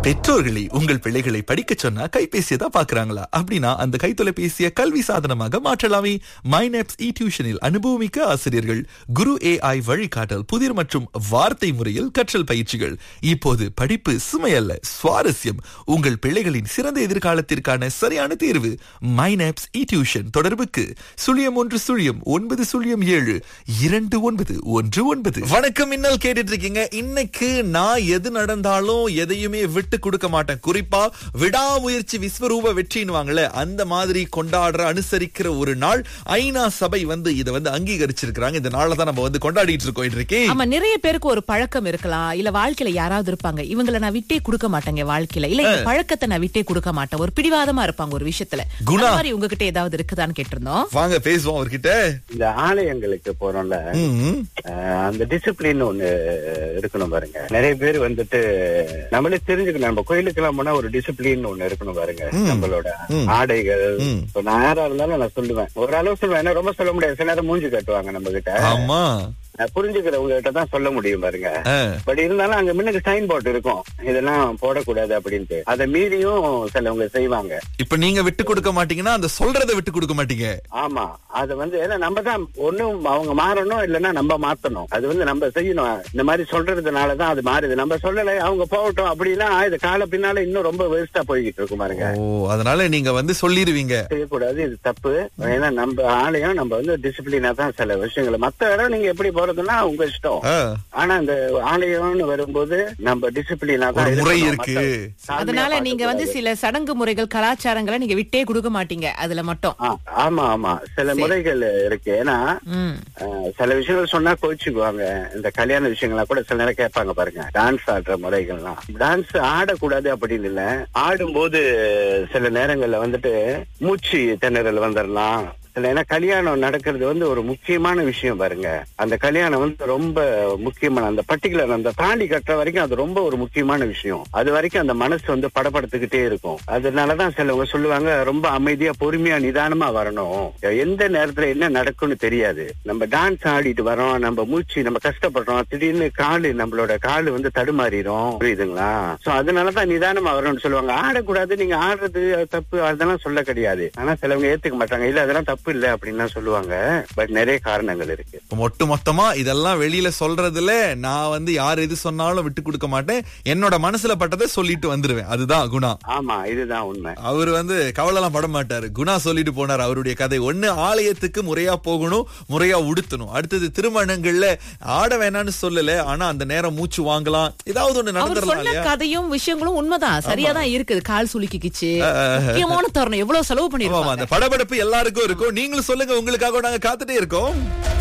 பெற்றோர்களை உங்கள் பிள்ளைகளை படிக்க சொன்னா கைபேசியை தான் பாக்குறாங்களா அப்படின்னா அந்த கைத்தொலைபேசியை கல்வி சாதனமாக மாற்றலாமே மைனப்ஸ் இ டியூஷனில் அனுபவமிக்க ஆசிரியர்கள் குரு ஏஐ வழிகாட்டல் புதிர் மற்றும் வார்த்தை முறையில் கற்றல் பயிற்சிகள் இப்போது படிப்பு சுமையல்ல சுவாரஸ்யம் உங்கள் பிள்ளைகளின் சிறந்த எதிர்காலத்திற்கான சரியான தேர்வு மைனப்ஸ் இ டியூஷன் தொடர்புக்கு சுழியம் ஒன்று சுழியம் ஒன்பது சுழியம் ஏழு இரண்டு ஒன்பது ஒன்று ஒன்பது வணக்கம் இன்னல் கேட்டுட்டு இருக்கீங்க இன்னைக்கு நான் எது நடந்தாலும் எதையுமே விட்டு கொடுக்க மாட்டேன் குறிப்பா விடாமுயற்சி விஸ்வரூப வெற்றின்னுவாங்கல்ல அந்த மாதிரி கொண்டாடுற அனுசரிக்கிற ஒரு நாள் ஐநா சபை வந்து இதை வந்து அங்கீகரிச்சிருக்கிறாங்க இந்த நாளை தான் நம்ம வந்து கொண்டாடிட்டு இருக்கோம் இன்றைக்கு ஆமா நிறைய பேருக்கு ஒரு பழக்கம் இருக்கலாம் இல்ல வாழ்க்கையில யாராவது இருப்பாங்க இவங்கள நான் விட்டே கொடுக்க மாட்டேங்க வாழ்க்கையில இல்ல இந்த பழக்கத்தை நான் விட்டே கொடுக்க மாட்டேன் ஒரு பிடிவாதமா இருப்பாங்க ஒரு விஷயத்துல குணா. அந்த மாதிரி உங்ககிட்ட ஏதாவது இருக்குதான்னு கேட்டிருந்தோம் வாங்க பேசுவோம் அவர்கிட்ட இந்த ஆலயங்களுக்கு போறோம்ல ம், அஹ் அந்த டிசிப்ளின் ஒண்ணு இருக்கணும் பாருங்க நிறைய பேர் வந்துட்டு நம்மளே தெரிஞ்சுக்கணும் நம்ம கோயிலுக்கு எல்லாம் போனா ஒரு டிசிப்ளின் ஒண்ணு இருக்கணும் பாருங்க நம்மளோட ஆடைகள் ம். இப்ப நான் யாரா இருந்தாலும் நான் சொல்லுவேன் ஓரளவு சொல்லுவேன் ஏன்னா ரொம்ப சொல்ல முடியாது சில நேரம் மூஞ்சி கட்டுவாங்க நம்ம கிட்ட ஆமா நான் புரிஞ்சுக்கிறவங்க கிட்ட தான் சொல்ல முடியும் பாருங்க ஆ, பட் இருந்தாலும் அங்க முன்னுக்கு சைன் போர்டு இருக்கும் இதெல்லாம் போடக்கூடாது அப்படின்ட்டு அதை மீறியும் சிலவங்க செய்வாங்க இப்ப நீங்க விட்டு கொடுக்க மாட்டீங்கன்னா அந்த சொல்றதை விட்டு கொடுக்க மாட்டீங்க ஆமா அது வந்து ஏன்னா நம்ம தான் ஒண்ணும் அவங்க மாறணும் இல்லைன்னா நம்ம மாத்தணும் அது வந்து நம்ம செய்யணும் இந்த மாதிரி சொல்றதுனாலதான் அது மாறுது நம்ம சொல்லல அவங்க போகட்டும் அப்படின்னா இது கால பின்னால இன்னும் ரொம்ப வேஸ்டா போய்கிட்டு இருக்கும் பாருங்க ஓ அதனால நீங்க வந்து சொல்லிருவீங்க செய்யக்கூடாது இது தப்பு ஏன்னா நம்ம ஆலயம் நம்ம வந்து டிசிப்ளினா தான் சில விஷயங்களை மத்த இடம் நீங்க எப்படி போறதுன்னா உங்க இஷ்டம் ஆ, ஆனா இந்த ஆலயம்னு வரும்போது நம்ம டிசிப்ளினா தான் ஒரு முறை இருக்கணும். இருக்கு. மத்த சாமியா அதனால நீங்க வந்து பார்க்கக்கூடாது. சில சடங்கு முறைகள் கலாச்சாரங்களை நீங்க விட்டே கொடுக்க மாட்டீங்க அதுல மட்டும் ஆ, ஆமா ஆமா சில முறைகள் இருக்கு ஏன்னா ம் அஹ் சில விஷயங்கள் சொன்னா கோச்சுக்குவாங்க இந்த கல்யாண விஷயங்களா கூட சில நேரம் கேட்பாங்க பாருங்க டான்ஸ் ஆடுற முறைகள்லாம் டான்ஸ் ஆடக்கூடாது அப்படின்னு இல்ல ஆடும்போது சில நேரங்கள்ல வந்துட்டு மூச்சு திணறல் வந்துடலாம் சில ஏன்னா கல்யாணம் நடக்கிறது வந்து ஒரு முக்கியமான விஷயம் பாருங்க அந்த கல்யாணம் வந்து ரொம்ப முக்கியமான அந்த பர்டிகுலர் அந்த தாண்டி கட்டுற வரைக்கும் அது ரொம்ப ஒரு முக்கியமான விஷயம் அது வரைக்கும் அந்த மனசு வந்து படப்படுத்துக்கிட்டே இருக்கும் அதனாலதான் சிலவங்க சொல்லுவாங்க ரொம்ப அமைதியா பொறுமையா நிதானமா வரணும் எந்த நேரத்துல என்ன நடக்கும்னு தெரியாது நம்ம டான்ஸ் ஆடிட்டு வரோம் நம்ம மூச்சு நம்ம கஷ்டப்படுறோம் திடீர்னு காலு நம்மளோட காலு வந்து தடுமாறிடும் புரியுதுங்களா சோ அதனாலதான் நிதானமா வரணும்னு சொல்லுவாங்க ஆடக்கூடாது நீங்க ஆடுறது அது தப்பு அதெல்லாம் சொல்ல கிடையாது ஆனா சிலவங்க ஏத்துக்க மாட்டாங்க இல்ல அதெல்லாம் தப்பு இல்ல அப்படின்னு சொல்லுவாங்க பட் நிறைய காரணங்கள் இருக்கு இப்ப ஒட்டு மொத்தமா இதெல்லாம் வெளியில சொல்றதுல நான் வந்து யார் எது சொன்னாலும் விட்டு கொடுக்க மாட்டேன் என்னோட மனசுல பட்டதை சொல்லிட்டு வந்துருவேன் அதுதான் குணா ஆமா இதுதான் உண்மை அவர் வந்து கவலைலாம் பட மாட்டாரு குணா சொல்லிட்டு போனார் அவருடைய கதை ஒண்ணு ஆலயத்துக்கு முறையா போகணும் முறையா உடுத்தணும் அடுத்தது திருமணங்கள்ல ஆட வேணாம்னு சொல்லல ஆனா அந்த நேரம் மூச்சு வாங்கலாம் ஏதாவது ஒண்ணு அவர் நடந்துடலாம் சொன்ன இல்லையா கதையும் விஷயங்களும் உண்மைதான் சரியாதான் இருக்குது கால் சுலுக்கிக்கிச்சு முக்கியமான தருணம் எவ்வளவு செலவு ஆமா, பண்ணிருப்பாங்க அந்த படபடப்பு எல்லாருக்கும் இருக்கும் நீங்களும் சொல்லுங்க உங்களுக்காக நாங்க காத்துட்டே இருக்கோம்